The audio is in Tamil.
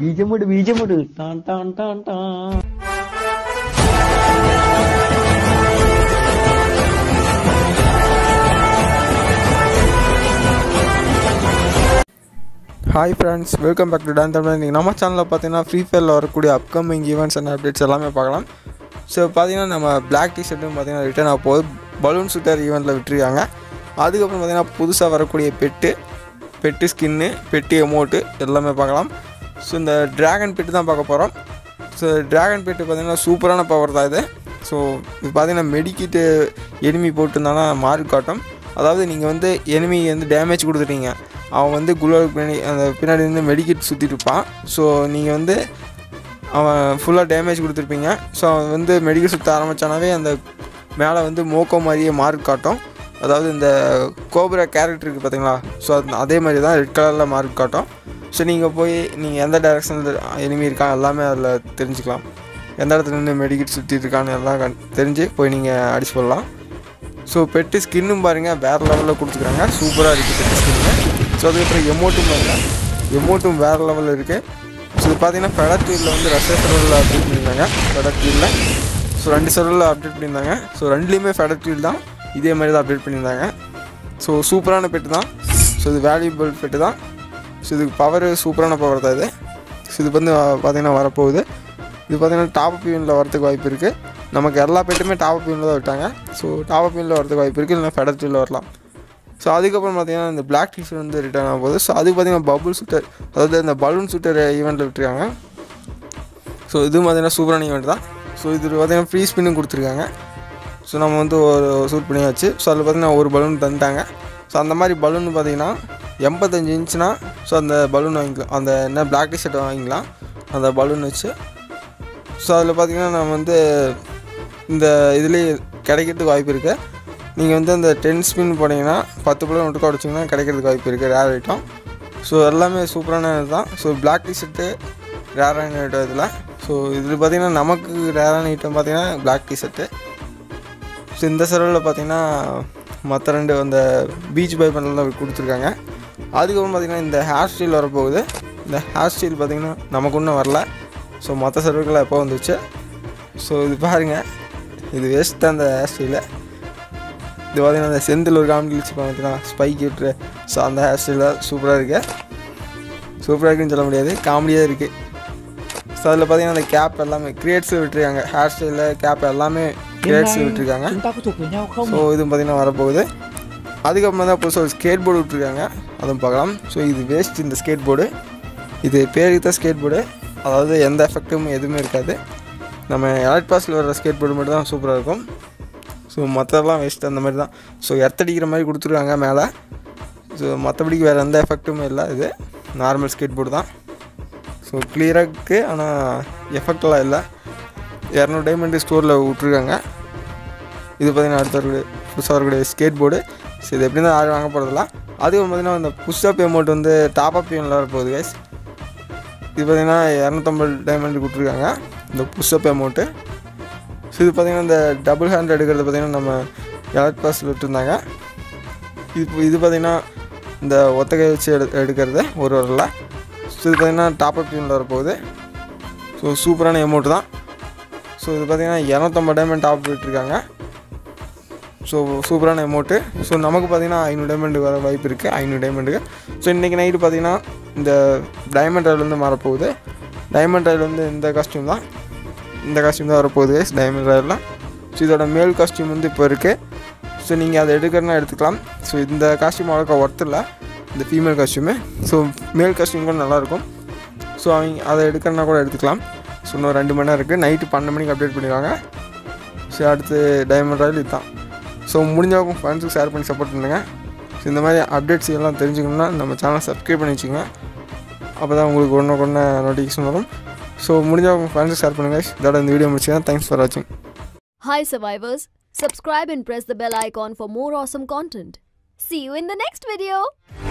ബീജമുട് ബീജമുട് ടാൻ ടാൻ ടാൻ ടാൻ hi friends welcome back to Don Tamil இன்றைக்கி நம்ம சேனலில் பார்த்தீங்கன்னா ஃப்ரீ ஃபயரில் வரக்கூடிய அப்கமிங் ஈவெண்ட்ஸ் அண்ட் அப்டேட்ஸ் எல்லாமே பார்க்கலாம் ஸோ பார்த்தீங்கன்னா நம்ம பிளாக் டிஷர்ட்டும் பார்த்தீங்கன்னா ரிட்டர்ன் ஆக போகுது பலூன் ஷூட்டர் ஈவெண்ட்டில் விட்டுருக்காங்க அதுக்கப்புறம் பார்த்தீங்கன்னா புதுசாக வரக்கூடிய pet pet skin pet amount எல்லாமே பார்க்கலாம் ஸோ இந்த ட்ராகன் பெட்டு தான் பார்க்க போகிறோம் ஸோ ட்ராகன் பெட்டு பார்த்தீங்கன்னா சூப்பரான பவர் தான் இது ஸோ இது பார்த்தீங்கன்னா மெடிக்கிட்டு எனிமி போட்டிருந்தானா மார்க் காட்டும் அதாவது நீங்கள் வந்து எனிமி வந்து டேமேஜ் கொடுத்துட்டீங்க அவன் வந்து குளோவுக்கு பின்னாடி அந்த பின்னாடி வந்து மெடிக்கிட் சுற்றிட்டு இருப்பான் ஸோ நீங்கள் வந்து அவன் ஃபுல்லாக டேமேஜ் கொடுத்துருப்பீங்க ஸோ அவன் வந்து மெடிக்கல் சுற்ற ஆரம்பித்தானாவே அந்த மேலே வந்து மோக்கோ மாதிரியே மார்க் காட்டும் அதாவது இந்த கோபுரா கேரக்டர் இருக்குது பார்த்தீங்களா ஸோ அது அதே மாதிரி தான் ரெட் கலரில் மார்க் காட்டும் ஸோ நீங்கள் போய் நீங்கள் எந்த டைரெக்ஷனில் எனிமி இருக்கான் எல்லாமே அதில் தெரிஞ்சுக்கலாம் எந்த இடத்துல இருந்து மெடிக்கிட் சுற்றிட்டு இருக்கான்னு எல்லாம் கண் தெரிஞ்சு போய் நீங்கள் அடிச்சு போடலாம் ஸோ பெட்டு ஸ்கின்னும் பாருங்கள் வேறு லெவலில் கொடுத்துருக்காங்க சூப்பராக இருக்குது பெட்டு ஸ்கின்னு ஸோ அதுக்கப்புறம் எமௌண்ட்டும் பாருங்கள் எமௌண்ட்டும் வேறு லெவலில் இருக்குது ஸோ இது பார்த்தீங்கன்னா ஃபெடர் டீலில் வந்து ரஷ்யா சர்வரில் அப்டேட் பண்ணியிருந்தாங்க ஃபெடர் டீலில் ஸோ ரெண்டு சர்வரில் அப்டேட் பண்ணியிருந்தாங்க ஸோ ரெண்டுலேயுமே ஃபெடர் டீல் தான் இதே மாதிரி தான் அப்டேட் பண்ணியிருந்தாங்க ஸோ சூப்பரான பெட்டு தான் ஸோ இது வேல்யூபிள் பெட்டு தான் ஸோ இதுக்கு பவர் சூப்பரான பவர் தான் இது ஸோ இது வந்து பார்த்தீங்கன்னா வரப்போகுது இது பார்த்தீங்கன்னா டாப் பியூனில் வரதுக்கு வாய்ப்பு இருக்குது நமக்கு எல்லா பெட்டுமே டாப் பியூனில் தான் விட்டாங்க ஸோ டாப் பியூனில் வரதுக்கு வாய்ப்பு இருக்குது இல்லைனா ஃபெடர் டீலில் வரலாம் ஸோ அதுக்கப்புறம் பார்த்தீங்கன்னா இந்த பிளாக் டிஷர்ட் வந்து ரிட்டர்ன் ஆக போகுது ஸோ அதுக்கு பார்த்தீங்கன்னா பபுள் ஷூட்டர் அதாவது இந்த பலூன் ஷூட்டர் ஈவெண்ட்டில் விட்டுருக்காங்க ஸோ இது பார்த்தீங்கன்னா சூப்பரான ஈவெண்ட் தான் ஸோ இது பார்த்தீங்கன்னா ஃப்ரீ ஸ்பின்னும் கொடுத்துருக்காங்க ஸோ நம்ம வந்து ஒரு ஷூட் பண்ணியாச்சு ஸோ அதில் பார்த்தீங்கன்னா ஒரு பலூன் தந்துட்டாங்க ஸோ அந்த மாதிரி பலூன் பார்த்தீங்கன்னா எண்பத்தஞ்சு இன்ச்சுனா ஸோ அந்த பலூன் வாங்கிக்கலாம் அந்த என்ன பிளாக் டிஷர்ட் வாங்கிக்கலாம் அந்த பலூன் வச்சு ஸோ அதில் பார்த்தீங்கன்னா நம்ம வந்து இந்த இதுலேயே கிடைக்கிறதுக்கு வாய்ப்பு இருக்குது நீங்கள் வந்து அந்த டென் ஸ்பின் போனீங்கன்னா பத்து பலூன் ஒட்டுக்கா உடச்சிங்கன்னா கிடைக்கிறதுக்கு வாய்ப்பு இருக்குது ரேர் ஐட்டம் ஸோ எல்லாமே சூப்பரான இதுதான் ஸோ பிளாக் டிஷர்ட்டு ரேரான ஐட்டம் இதில் ஸோ இதில் பார்த்தீங்கன்னா நமக்கு ரேரான ஐட்டம் பார்த்தீங்கன்னா பிளாக் டிஷர்ட்டு ஸோ இந்த சர்வரில் பார்த்தீங்கன்னா மற்ற ரெண்டு அந்த பீச் பை பண்ணலாம் கொடுத்துருக்காங்க அதுக்கப்புறம் பார்த்தீங்கன்னா இந்த ஹேர் ஸ்டைல் வரப்போகுது இந்த ஹேர் ஸ்டைல் பார்த்தீங்கன்னா நமக்கு இன்னும் வரல ஸோ மற்ற சர்வர்கள்லாம் எப்போ வந்துச்சு ஸோ இது பாருங்கள் இது வேஸ்ட் தான் அந்த ஹேர் ஸ்டைலு இது பார்த்தீங்கன்னா அந்த செந்தில் ஒரு காமெடி வச்சுப்பாங்க பார்த்தீங்கன்னா ஸ்பைக் விட்டுரு ஸோ அந்த ஹேர் ஸ்டைலில் சூப்பராக இருக்கு சூப்பராக இருக்குன்னு சொல்ல முடியாது காமெடியாக இருக்குது ஸோ அதில் பார்த்தீங்கன்னா அந்த கேப் எல்லாமே கிரியேட்ஸில் விட்டுருக்காங்க ஹேர் ஸ்டைலில் கேப் எல்லாமே கிரியேட்ஸில் விட்டுருக்காங்க chúng ta có thuộc với nhau không so இது பார்த்தீங்கன்னா வரப்போகுது அதுக்கப்புறம் தான் புதுசாக ஒரு ஸ்கேட் போர்டு விட்டுருக்காங்க அதுவும் பார்க்கலாம் ஸோ இது வேஸ்ட் இந்த ஸ்கேட் போர்டு இது பேருக்கு தான் ஸ்கேட் போர்டு அதாவது எந்த எஃபெக்ட்டும் எதுவுமே இருக்காது நம்ம எலக்ட் பாஸில் வர ஸ்கேட் போர்டு மட்டும் தான் சூப்பராக இருக்கும் ஸோ மற்றதெல்லாம் வேஸ்ட் அந்த மாதிரி தான் ஸோ எர்த்தடிக்கிற மாதிரி கொடுத்துருக்காங்க மேலே ஸோ மற்றபடிக்கு வேறு எந்த எஃபெக்ட்டுமே இல்லை இது நார்மல் ஸ்கேட் போர்டு தான் ஸோ கிளியராக இருக்குது ஆனால் எஃபெக்ட்லாம் இல்லை இரநூறு டைமண்ட் ஸ்டோரில் விட்ருக்காங்க இது பார்த்தீங்கன்னா அடுத்த வரக்கூடிய புதுசாக வரக்கூடிய ஸ்கேட் போர்டு ஸோ இது எப்படி தான் யாரும் வாங்க போகிறதில்ல அதுக்கு பார்த்தீங்கன்னா இந்த புஷ்அப் அமௌண்ட் வந்து டாப் அப் யூனில் வரப்போகுது கைஸ் இது பார்த்தீங்கன்னா இரநூத்தம்பது டைமண்ட் கொடுத்துருக்காங்க இந்த புஷ்அப் அமௌண்ட்டு ஸோ இது பார்த்தீங்கன்னா இந்த டபுள் ஹேண்ட் எடுக்கிறது பார்த்தீங்கன்னா நம்ம எலக்ட் பாஸில் விட்டுருந்தாங்க இது இது பார்த்தீங்கன்னா இந்த ஒத்தகை வச்சு எடு எடுக்கிறது ஒரு வரல ஸோ இது பார்த்தீங்கன்னா டாப் அப் யூனில் வரப்போகுது ஸோ சூப்பரான அமௌண்ட் தான் ஸோ இது பார்த்தீங்கன்னா இரநூத்தம்பது டைமண்ட் டாப் விட்டுருக்காங்க ஸோ சூப்பரான அமௌண்ட்டு ஸோ நமக்கு பார்த்தீங்கன்னா ஐநூறு டைமண்ட் வர வாய்ப்பு இருக்குது ஐநூறு டைமண்டுக்கு ஸோ இன்றைக்கி நைட்டு பார்த்தீங்கன்னா இந்த டைமண்ட் ராயல் வந்து மாறப்போகுது டைமண்ட் ராயல் வந்து இந்த காஸ்டியூம் தான் இந்த காஸ்டியூம் தான் வரப்போகுது டைமண்ட் ராயலில் ஸோ இதோட மேல் காஸ்டியூம் வந்து இப்போ இருக்குது ஸோ நீங்கள் அதை எடுக்கிறனா எடுத்துக்கலாம் ஸோ இந்த காஸ்டியூம் அவ்வளோக்கா ஒர்த் இல்லை இந்த female costume so male costume கூட நல்லாயிருக்கும் ஸோ அவங்க அதை எடுக்கிறனா கூட எடுத்துக்கலாம் ஸோ இன்னும் ரெண்டு மணி நேரம் இருக்குது நைட்டு பன்னெண்டு மணிக்கு அப்டேட் பண்ணிடுவாங்க ஸோ அடுத்து டைமண்ட் ராயல் இதுதான் ஸோ முடிஞ்சவங்க ஃப்ரெண்ட்ஸுக்கு ஷேர் பண்ணி சப்போர்ட் பண்ணுங்கள் ஸோ இந்த மாதிரி அப்டேட்ஸ் எல்லாம் தெரிஞ்சுக்கணும்னா நம்ம சேனலை சப்ஸ்கிரைப் பண்ணி வச்சுக்கோங்க அப்போ தான் உங்களுக்கு ஒன்று ஒன்று நோட்டிஃபிகேஷன் வரும் ஸோ முடிஞ்சவங்க ஃப்ரெண்ட்ஸுக்கு ஷேர் பண்ணுங்கள் இதோட இந்த வீடியோ முடிச்சுக்கேன் தேங்க்ஸ் ஃபார் வாட்சிங் Hi, survivors. Subscribe and press the bell icon for more awesome content. See you in the next video.